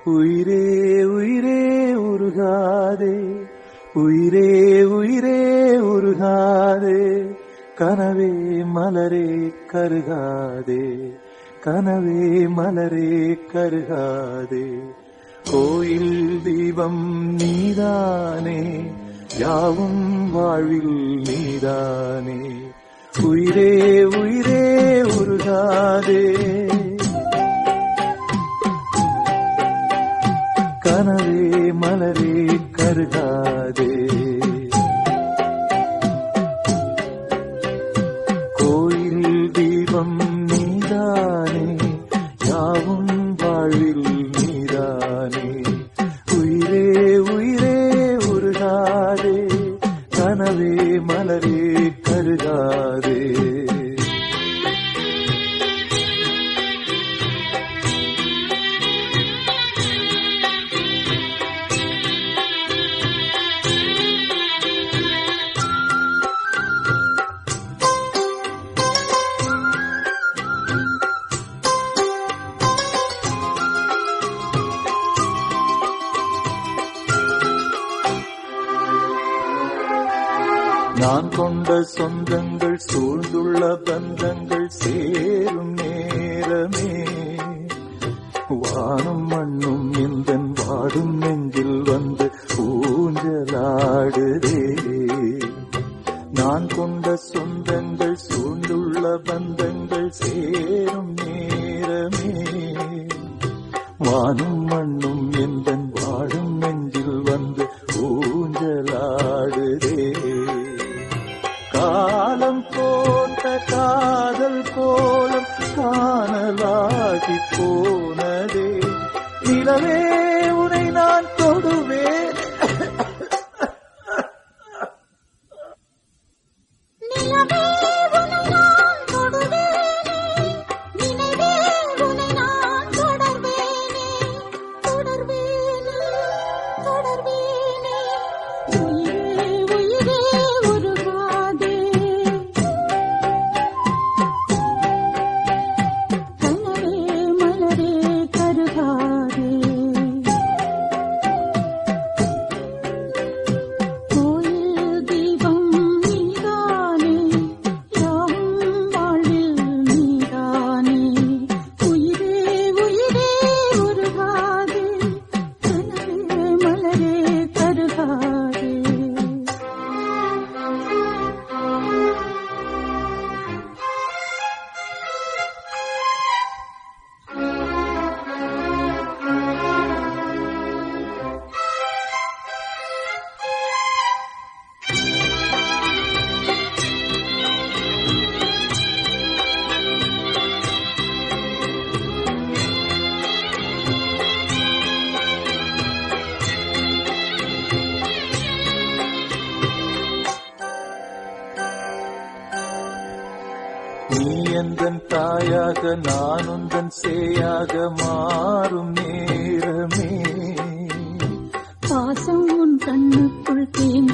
உயிரே உயிரே உருகாதே உயிரே உயிரே உருகாதே கனவே மலரே கருகாதே கனவே மலரே கருகாதே கோயில் தீபம் நீதானே யாவும் வாழ்வில் நீதானே உயிரே உயிரே உருகாதே கனவே மலரே கருகாதே கோயில் தீபம் நீதானே யாவும் வாழ்வில் நீதானே உயிரே உயிரே உருகாதே கனவே மலரே கருகாதே நான் கொண்ட சொந்தங்கள் சூழ்ந்துள்ள பந்தங்கள் சேரும் நேரமே வானும் மண்ணும் எந்த வாடும் நெஞ்சில் வந்து ஊஞ்சலாடுதே நான் கொண்ட சொந்தங்கள் சூழ்ந்துள்ள பந்தங்கள் சேரும் நேரமே வானும் மண்ணும் எந்த வாடும் நெஞ்சில் வந்து ஊஞ்சலாடுதே காலம் போன்ற காதல் கோலம் காணலாகி போனதே நிலவே உனை நான் தொடுவேன் நிலவே உனை நான் தொடுவேனே நினைவே உனை நான் தொடர்வேனே தொடர்வேனே தொடர்வேனே உயிரே உயிரே உருகாதே கனவே மலரே கருகாதே கோயில் தீபம் நீதானே யாவும் வாழ்வில் நீதானே உயிரே உயிரே உருகாதே கனவே மலரே கருகாதே நீ எந்தன் தாயாக நான் உந்தன் சேயாக மாறும் நேரமே பாசம் உன் கண்ணுக்குள் தேங்கி